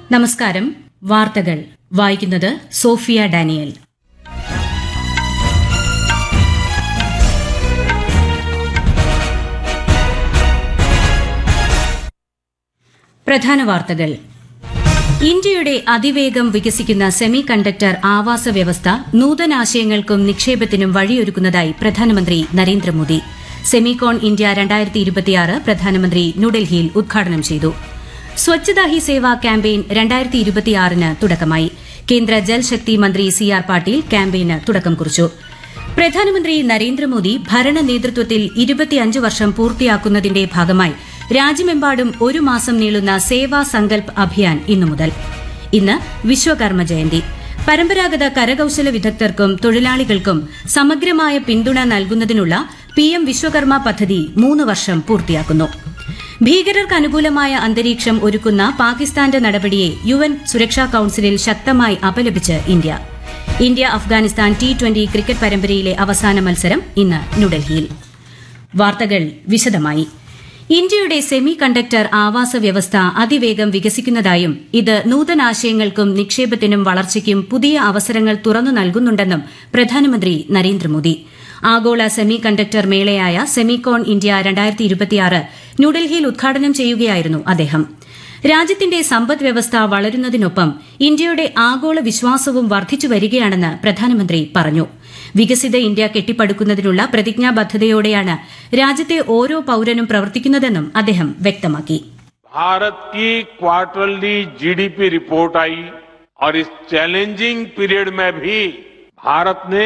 നമസ്കാരം വാർത്തകൾ വായിക്കുന്നത് സോഫിയ ഡാനിയൽ പ്രധാന വാർത്തകൾ ഇന്ത്യയുടെ അതിവേഗം വികസിക്കുന്ന സെമി കണ്ടക്ടർ ആവാസ വ്യവസ്ഥ നൂതനാശയങ്ങൾക്കും നിക്ഷേപത്തിനും വഴിയൊരുക്കുന്നതായി പ്രധാനമന്ത്രി നരേന്ദ്രമോദി സെമികോൺ ഇന്ത്യ രണ്ടായിരത്തി ഇരുപത്തിയാറ് പ്രധാനമന്ത്രി ന്യൂഡൽഹിയിൽ ഉദ്ഘാടനം ചെയ്തു സ്വച്ഛതാ ഹി സേവ ക്യാമ്പയിൻ രണ്ടായിരത്തി ഇരുപത്തിയാറിന് തുടക്കമായി കേന്ദ്ര ജൽശക്തി മന്ത്രി സി ആർ പാട്ടീൽ ക്യാമ്പയിന് തുടക്കം കുറിച്ചു പ്രധാനമന്ത്രി നരേന്ദ്രമോദി ഭരണ നേതൃത്വത്തിൽ ഇരുപത്തിയഞ്ച് വർഷം പൂർത്തിയാക്കുന്നതിന്റെ ഭാഗമായി രാജ്യമെമ്പാടും ഒരു മാസം നീളുന്ന സേവാ സങ്കൽപ് അഭിയാൻ ഇന്നു മുതൽ ഇന്ന് വിശ്വകർമ്മ ജയന്തി പരമ്പരാഗത കരകൌശല വിദഗ്ധർക്കും തൊഴിലാളികൾക്കും സമഗ്രമായ പിന്തുണ നൽകുന്നതിനുള്ള പിഎം വിശ്വകർമ്മ പദ്ധതി മൂന്ന് വർഷം പൂർത്തിയാക്കുന്നു ഭീകരർക്ക് അനുകൂലമായ അന്തരീക്ഷം ഒരുക്കുന്ന പാകിസ്ഥാന്റെ നടപടിയെ യുഎൻ സുരക്ഷാ കൌൺസിലിൽ ശക്തമായി അപലപിച്ച് India India Afghanistan T twenty cricket പരമ്പരയിലെ അവസാന മത്സരം ഇന്ന് ന്യൂഡൽഹിയിൽ വാർത്തകൾ വിശദമായി ഇന്ത്യയുടെ സെമി കണ്ടക്ടർ ആവാസ വ്യവസ്ഥ അതിവേഗം വികസിക്കുന്നതായും ഇത് നൂതനാശയങ്ങൾക്കും നിക്ഷേപത്തിനും വളർച്ചയ്ക്കും പുതിയ അവസരങ്ങൾ തുറന്നു നൽകുന്നുണ്ടെന്നും പ്രധാനമന്ത്രി നരേന്ദ്രമോദി ആഗോള സെമി കണ്ടക്ടർ മേളയായ സെമികോൺ ഇന്ത്യ രണ്ടായിരത്തി ഇരുപത്തിയാറ് ന്യൂഡൽഹിയിൽ ഉദ്ഘാടനം ചെയ്യുകയായിരുന്നു അദ്ദേഹം രാജ്യത്തിന്റെ സമ്പദ് വ്യവസ്ഥ വളരുന്നതിനൊപ്പം ഇന്ത്യയുടെ ആഗോള വിശ്വാസവും വർദ്ധിച്ചു വരികയാണെന്ന് പ്രധാനമന്ത്രി പറഞ്ഞു വികസിത ഇന്ത്യ കെട്ടിപ്പടുക്കുന്നതിനുള്ള പ്രതിജ്ഞാബദ്ധതയോടെയാണ് രാജ്യത്തെ ഓരോ പൌരനും പ്രവർത്തിക്കുന്നതെന്നും അദ്ദേഹം വ്യക്തമാക്കി भारत की क्वार्टरली जीडीपी रिपोर्ट आई और इस चैलेंजिंग पीरियड में भी भारत ने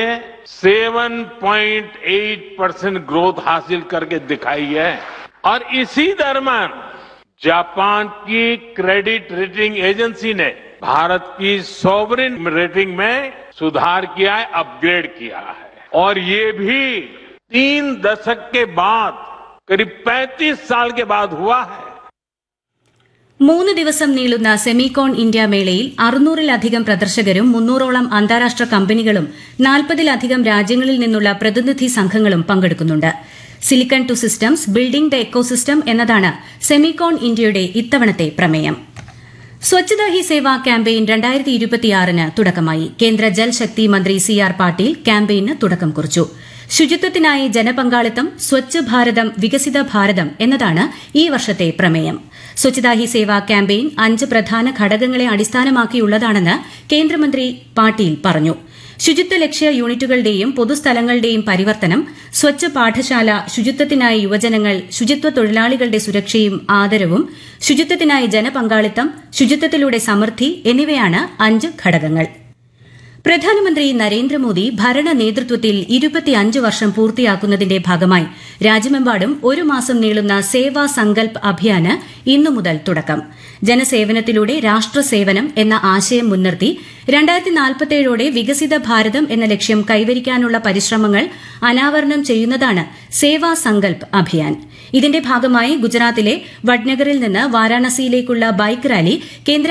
7.8 परसेंट ग्रोथ हासिल करके दिखाई है और इसी दरम्यान जापान की क्रेडिट रेटिंग एजेंसी ने भारत की सॉवरिन रेटिंग में सुधार किया है अपग्रेड किया है और ये भी तीन दशक के बाद करीब 35 साल के बाद हुआ है മൂന്ന് ദിവസം നീളുന്ന സെമികോൺ ഇന്ത്യ മേളയിൽ അറുന്നൂറിലധികം പ്രദർശകരും മുന്നൂറോളം അന്താരാഷ്ട്ര കമ്പനികളും നാൽപ്പതിലധികം രാജ്യങ്ങളിൽ നിന്നുള്ള പ്രതിനിധി സംഘങ്ങളും പങ്കെടുക്കുന്നുണ്ട് silicon to systems building the ecosystem എന്നതാണ് സെമികോൺ ഇന്ത്യയുടെ ഇത്തവണത്തെ പ്രമേയം സ്വച്ഛതാ ഹി സേവ ക്യാമ്പയിൻ രണ്ടായിരത്തി ഇരുപത്തിയാറിന് തുടക്കമായി കേന്ദ്ര ജൽശക്തി മന്ത്രി സി ആർ പാട്ടീൽ ക്യാമ്പയിന് തുടക്കം കുറിച്ചു ശുചിത്വത്തിനായി ജനപങ്കാളിത്തം സ്വച്ഛ് ഭാരതം വികസിത ഭാരതം എന്നതാണ് ഈ വർഷത്തെ പ്രമേയം സ്വച്ഛതാ ഹി സേവ ക്യാമ്പയിൻ അഞ്ച് പ്രധാന ഘടകങ്ങളെ അടിസ്ഥാനമാക്കിയുള്ളതാണെന്ന് കേന്ദ്രമന്ത്രി പാട്ടീൽ പറഞ്ഞു ശുചിത്വ ലക്ഷ്യ യൂണിറ്റുകളുടെയും പൊതുസ്ഥലങ്ങളുടെയും പരിവർത്തനം സ്വച്ഛ പാഠശാല ശുചിത്വത്തിനായി യുവജനങ്ങൾ ശുചിത്വ തൊഴിലാളികളുടെ സുരക്ഷയും ആദരവും ശുചിത്വത്തിനായി ജനപങ്കാളിത്തം ശുചിത്വത്തിലൂടെ സമൃദ്ധി എന്നിവയാണ് അഞ്ച് ഘടകങ്ങൾ പ്രധാനമന്ത്രി നരേന്ദ്രമോദി ഭരണ നേതൃത്വത്തിൽ ഇരുപത്തിയഞ്ച് വർഷം പൂർത്തിയാക്കുന്നതിന്റെ ഭാഗമായി രാജ്യമെമ്പാടും ഒരു മാസം നീളുന്ന സേവാ സങ്കൽപ് അഭിയാന് ഇന്നു മുതൽ തുടക്കം ജനസേവനത്തിലൂടെ രാഷ്ട്രസേവനം എന്ന ആശയം മുൻനിർത്തി രണ്ടായിരത്തി നാൽപ്പത്തേഴോടെ വികസിത ഭാരതം എന്ന ലക്ഷ്യം കൈവരിക്കാനുള്ള പരിശ്രമങ്ങൾ അനാവരണം ചെയ്യുന്നതാണ് സേവാ സങ്കൽപ് അഭിയാൻ ഇതിന്റെ ഭാഗമായി ഗുജറാത്തിലെ വഡ്നഗറിൽ നിന്ന് വാരാണസിയിലേക്കുള്ള ബൈക്ക് റാലി കേന്ദ്ര